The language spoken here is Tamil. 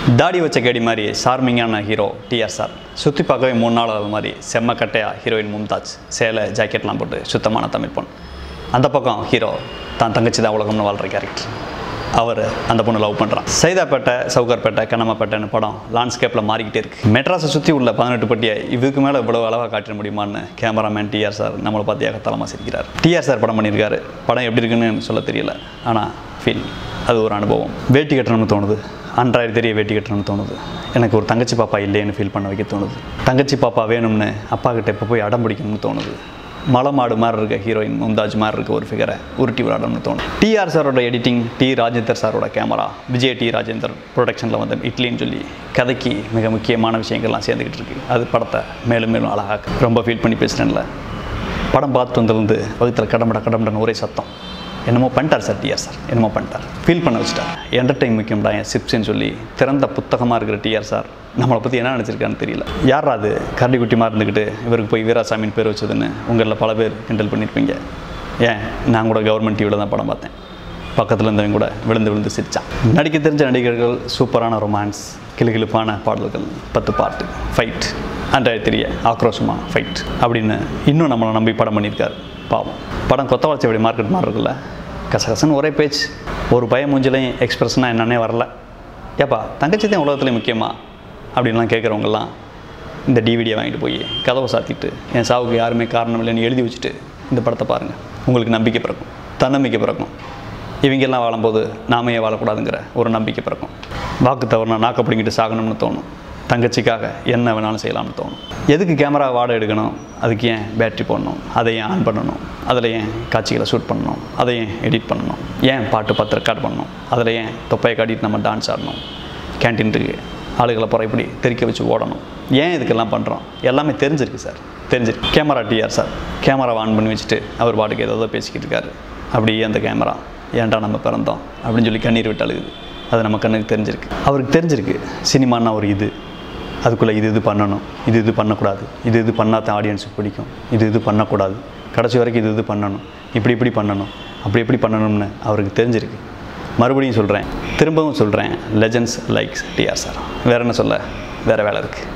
தாடி வச்ச கேடி மாதிரி சார்மிங்கான ஹீரோ டிஆர் சார் சுற்றி பார்க்கவே மூணு நாள் ஆகுது மாதிரி செம்ம கட்டையா ஹீரோயின் மும்தாஜ் சேலை ஜாக்கெட்லாம் போட்டு சுத்தமான தமிழ் பொண்ணு அந்த பக்கம் ஹீரோ தான் தங்கச்சி தான் உலகம்னு வாழ்கிற கேரக்டர் அவர் அந்த பொண்ணு லவ் பண்ணுறான் சைதாப்பேட்டை சவுகார்பேட்டை கண்ணம்மாப்பேட்டைன்னு படம் லாண்ட்ஸ்கேப்பில் மாறிக்கிட்டே இருக்கு மெட்ராஸை சுற்றி உள்ள பதினெட்டு பட்டியை இதுக்கு மேலே இவ்வளவு அளவாக காட்டிட முடியுமான்னு கேமராமேன் டிஆர் சார் நம்மளை பார்த்து ஏகத்தலமாக சிரிக்கிறார் டிஆர் சார் படம் பண்ணியிருக்காரு படம் எப்படி இருக்குன்னு சொல்ல தெரியல ஆனால் ஃபீல் அது ஒரு அனுபவம் வேட்டி கட்டணும்னு தோணுது அன்றாயிரம் தெரிய வேட்டி கட்டணும்னு தோணுது எனக்கு ஒரு தங்கச்சி பாப்பா இல்லைன்னு ஃபீல் பண்ண வைக்க தோணுது தங்கச்சி பாப்பா வேணும்னு அப்பா கிட்ட இப்போ போய் அடம் பிடிக்கணும்னு தோணுது மலை மாடு மாதிரி இருக்க ஹீரோயின் மும்தாஜ் மாதிரி இருக்க ஒரு ஃபிகரை உருட்டி விளையாடணும்னு தோணும் டிஆர் சாரோட எடிட்டிங் டி ராஜேந்தர் சாரோட கேமரா விஜய் டி ராஜேந்தர் ப்ரொடக்ஷனில் வந்த இட்லின்னு சொல்லி கதைக்கு மிக முக்கியமான விஷயங்கள்லாம் சேர்ந்துக்கிட்டு இருக்கு அது படத்தை மேலும் மேலும் அழகாக ரொம்ப ஃபீல் பண்ணி பேசுகிறேன்ல படம் பார்த்துட்டு வந்திருந்து வகுத்தில் கடம்பட கடம்படன்னு ஒரே சத்தம் என்னமோ பண்ணிட்டார் சார் டிஆர் சார் என்னமோ பண்ணிட்டார் ஃபீல் பண்ண வச்சுட்டார் என்டர்டைன் முக்கியம்டா என் சிப்ஸ்ன்னு சொல்லி திறந்த புத்தகமாக இருக்கிற டிஆர் சார் நம்மளை பற்றி என்ன நினச்சிருக்கான்னு தெரியல யாரா அது கரடி குட்டிமா இருந்துக்கிட்டு இவருக்கு போய் வீராசாமின்னு பேர் வச்சதுன்னு உங்களில் பல பேர் கிண்டல் பண்ணியிருப்பீங்க ஏன் நான் கூட கவர்மெண்ட் டிவியில் தான் படம் பார்த்தேன் பக்கத்தில் இருந்தவங்க கூட விழுந்து விழுந்து சிரிச்சான் நடிக்க தெரிஞ்ச நடிகர்கள் சூப்பரான ரொமான்ஸ் கிளுகிளுப்பான பாடல்கள் பத்து பாட்டு ஃபைட் அன்றாயிரத்தி தெரிய ஆக்ரோஷமா ஃபைட் அப்படின்னு இன்னும் நம்மளை நம்பி படம் பண்ணியிருக்காரு பாவம் படம் கொத்த வளர்ச்சி அப்படி மார்க்கெட் மாதிரி இருக்குல்ல கசகசன்னு ஒரே பேச்சு ஒரு பய மூஞ்சிலையும் எக்ஸ்பிரஷனாக என்னன்னே வரல ஏப்பா தங்கச்சி தான் உலகத்துலேயும் முக்கியமா அப்படின்லாம் கேட்குறவங்கலாம் இந்த டிவிடியை வாங்கிட்டு போய் கதவை சாத்திட்டு என் சாவுக்கு யாருமே காரணம் இல்லைன்னு எழுதி வச்சுட்டு இந்த படத்தை பாருங்கள் உங்களுக்கு நம்பிக்கை பிறக்கும் தன்னம்பிக்கை பிறக்கும் இவங்கெல்லாம் வாழும்போது நாம ஏன் வாழக்கூடாதுங்கிற ஒரு நம்பிக்கை பிறக்கும் வாக்கு தவறுனா நாக்க பிடிங்கிட்டு சாகணும்னு தோணும் தங்கச்சிக்காக என்ன வேணாலும் செய்யலாம்னு தோணும் எதுக்கு கேமரா வாடை எடுக்கணும் அதுக்கு ஏன் பேட்டரி போடணும் அதை ஏன் ஆன் பண்ணணும் அதில் ஏன் காட்சிகளை ஷூட் பண்ணணும் அதை ஏன் எடிட் பண்ணணும் ஏன் பாட்டு பார்த்து ரெக்கார்ட் பண்ணணும் அதில் ஏன் தொப்பையை காட்டிட்டு நம்ம டான்ஸ் ஆடணும் கேன்டீனுக்கு ஆளுகளை போகிற இப்படி தெறிக்க வச்சு ஓடணும் ஏன் இதுக்கெல்லாம் பண்ணுறோம் எல்லாமே தெரிஞ்சிருக்கு சார் தெரிஞ்சிருக்கு camera TR sir camera on பண்ணி வச்சுட்டு அவர் பாட்டுக்கு ஏதோ பேசிக்கிட்டு இருக்காரு அப்படியே அந்த கேமரா ஏன்டா நம்ம பிறந்தோம் அப்படின்னு சொல்லி கண்ணீர் விட்டு அழுகுது அது நம்ம கண்ணுக்கு தெரிஞ்சிருக்கு அவருக்கு தெரிஞ்சிருக்கு சினிமான்னா ஒரு இது அதுக்குள்ளே இது இது பண்ணணும் இது இது பண்ணக்கூடாது இது இது பண்ணால் தான் ஆடியன்ஸுக்கு பிடிக்கும் இது இது பண்ணக்கூடாது கடைசி வரைக்கும் இது இது பண்ணணும் இப்படி இப்படி பண்ணணும் அப்படி எப்படி பண்ணணும்னு அவருக்கு தெரிஞ்சிருக்கு மறுபடியும் சொல்கிறேன் திரும்பவும் சொல்கிறேன் லெஜண்ட்ஸ் லைக்ஸ் டிஆர் சார் வேறு என்ன சொல்ல வேறு வேலை இருக்குது